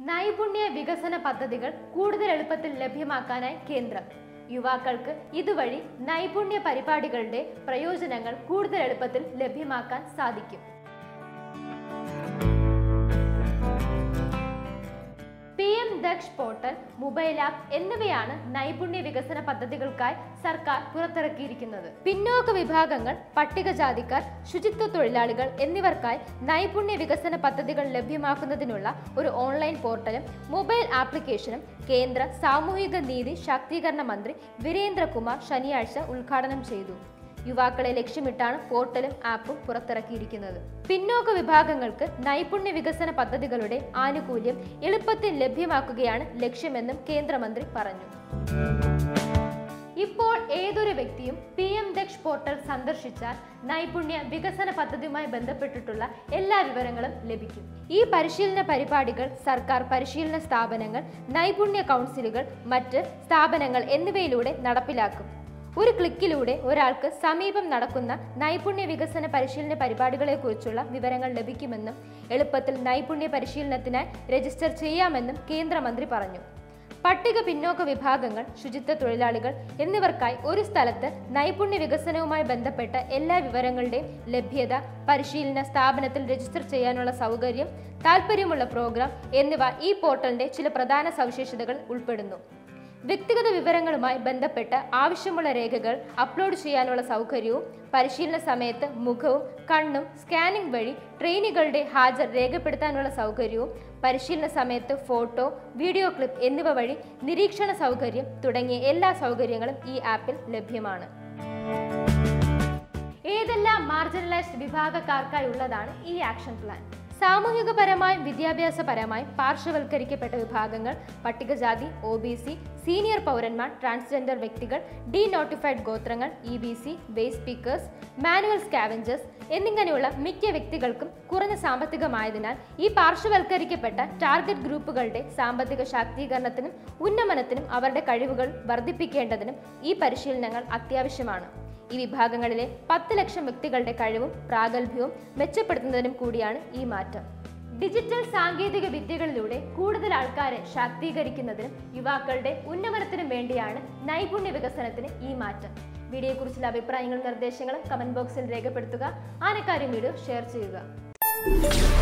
നൈപുണ്യ വികസന പദ്ധതികൾ കൂടുതൽ എളുപ്പത്തിൽ ലഭ്യമാക്കാനായി കേന്ദ്രം യുവാക്കൾക്ക് ഇതുവഴി നൈപുണ്യ പരിപാടികളുടെ പ്രയോജനങ്ങൾ കൂടുതൽ എളുപ്പത്തിൽ ലഭ്യമാക്കാൻ സാധിക്കും P M Daksh portal mobile app എന്നിവയാണ് നൈപുണ്യ വികസന പദ്ധതികൾക്കായി സർക്കാർ പുറത്തിറക്കിയിരിക്കുന്നത് പിന്നോക്ക വിഭാഗങ്ങൾ പട്ടികജാതിക്കാർ ശുചിത്വ തൊഴിലാളികൾ എന്നിവർക്കായി നൈപുണ്യ വികസന പദ്ധതികൾ ലഭ്യമാക്കുന്നതിനുള്ള ഒരു ഓൺലൈൻ പോർട്ടലും മൊബൈൽ ആപ്ലിക്കേഷനും കേന്ദ്ര സാമൂഹിക നീതി ശാക്തീകരണ മന്ത്രി വീരേന്ദ്രകുമാർ ശനിയാഴ്ച ഉദ്ഘാടനം ചെയ്തു യുവാക്കളെ ലക്ഷ്യമിട്ടാണ് പോർട്ടലും ആപ്പും പുറത്തിറക്കിയിരിക്കുന്നത് പിന്നോക്ക വിഭാഗങ്ങൾക്ക് നൈപുണ്യ വികസന പദ്ധതികളുടെ ആനുകൂല്യം എളുപ്പത്തിൽ ലഭ്യമാക്കുകയാണ് ലക്ഷ്യമെന്നും കേന്ദ്രമന്ത്രി പറഞ്ഞു ഇപ്പോൾ ഏതൊരു വ്യക്തിയും പി എം ദക്ഷ് പോർട്ടൽ സന്ദർശിച്ചാൽ നൈപുണ്യ വികസന പദ്ധതിയുമായി ബന്ധപ്പെട്ടിട്ടുള്ള എല്ലാ വിവരങ്ങളും ലഭിക്കും ഈ പരിശീലന പരിപാടികൾ സർക്കാർ പരിശീലന സ്ഥാപനങ്ങൾ നൈപുണ്യ കൗൺസിലുകൾ മറ്റ് സ്ഥാപനങ്ങൾ എന്നിവയിലൂടെ നടപ്പിലാക്കും ഒരു ക്ലിക്കിലൂടെ ഒരാൾക്ക് സമീപം നടക്കുന്ന നൈപുണ്യ വികസന പരിശീലന പരിപാടികളെക്കുറിച്ചുള്ള വിവരങ്ങൾ ലഭിക്കുമെന്നും എളുപ്പത്തിൽ നൈപുണ്യ പരിശീലനത്തിനായി രജിസ്റ്റർ ചെയ്യാമെന്നും കേന്ദ്രമന്ത്രി പറഞ്ഞു പട്ടിക പിന്നോക്ക വിഭാഗങ്ങൾ ശുചിത്വ തൊഴിലാളികൾ എന്നിവർക്കായി ഒരു സ്ഥലത്ത് നൈപുണ്യ വികസനവുമായി ബന്ധപ്പെട്ട എല്ലാ വിവരങ്ങളുടെയും ലഭ്യത പരിശീലന സ്ഥാപനത്തിൽ രജിസ്റ്റർ ചെയ്യാനുള്ള സൗകര്യം താൽപ്പര്യമുള്ള പ്രോഗ്രാം എന്നിവ ഈ പോർട്ടലിന്റെ ചില പ്രധാന സവിശേഷതകൾ ഉൾപ്പെടുന്നു വ്യക്തിഗത വിവരങ്ങളുമായി ബന്ധപ്പെട്ട് ആവശ്യമുള്ള രേഖകൾ അപ്ലോഡ് ചെയ്യാനുള്ള സൗകര്യവും പരിശീലന സമയത്ത് മുഖവും കണ്ണും സ്കാനിംഗ് വഴി ട്രെയിനികളുടെ ഹാജർ രേഖപ്പെടുത്താനുള്ള സൗകര്യവും പരിശീലന സമയത്ത് ഫോട്ടോ വീഡിയോ ക്ലിപ്പ് എന്നിവ വഴി നിരീക്ഷണ സൗകര്യം തുടങ്ങിയ എല്ലാ സൗകര്യങ്ങളും ഈ ആപ്പിൽ ലഭ്യമാണ് ഏതെല്ലാം മാർജിനലൈസ്ഡ് വിഭാഗക്കാർക്കായി ഉള്ളതാണ് ഈ ആക്ഷൻ പ്ലാൻ സാമൂഹികപരമായും വിദ്യാഭ്യാസപരമായും പാർശ്വവൽക്കരിക്കപ്പെട്ട വിഭാഗങ്ങൾ പട്ടികജാതി ഒ ബി സി സീനിയർ പൗരന്മാർ ട്രാൻസ്ജെൻഡർ വ്യക്തികൾ ഡി നോട്ടിഫൈഡ് ഗോത്രങ്ങൾ E B C base speakers manual scavengers എന്നിങ്ങനെയുള്ള മിക്ക വ്യക്തികൾക്കും കുറഞ്ഞ സാമ്പത്തികമായതിനാൽ ഈ പാർശ്വവൽക്കരിക്കപ്പെട്ട ടാർഗറ്റ് ഗ്രൂപ്പുകളുടെ സാമ്പത്തിക ശാക്തീകരണത്തിനും ഉന്നമനത്തിനും അവരുടെ കഴിവുകൾ വർദ്ധിപ്പിക്കേണ്ടതിനും ഈ പരിശീലനങ്ങൾ അത്യാവശ്യമാണ് ഈ വിഭാഗങ്ങളിലെ പത്ത് ലക്ഷം വ്യക്തികളുടെ കഴിവും പ്രാഗൽഭ്യവും മെച്ചപ്പെടുത്തുന്നതിനും കൂടിയാണ് ഈ മാറ്റം ഡിജിറ്റൽ സാങ്കേതിക വിദ്യകളിലൂടെ കൂടുതൽ ആൾക്കാരെ ശാക്തീകരിക്കുന്നതിനും യുവാക്കളുടെ ഉന്നമനത്തിനും വേണ്ടിയാണ് നൈപുണ്യ വികസനത്തിന് ഈ മാറ്റം വീഡിയോയെക്കുറിച്ചുള്ള അഭിപ്രായങ്ങളും നിർദ്ദേശങ്ങളും കമന്റ് ബോക്സിൽ രേഖപ്പെടുത്തുക ആനക്കാര്യം വീഡിയോ ഷെയർ ചെയ്യുക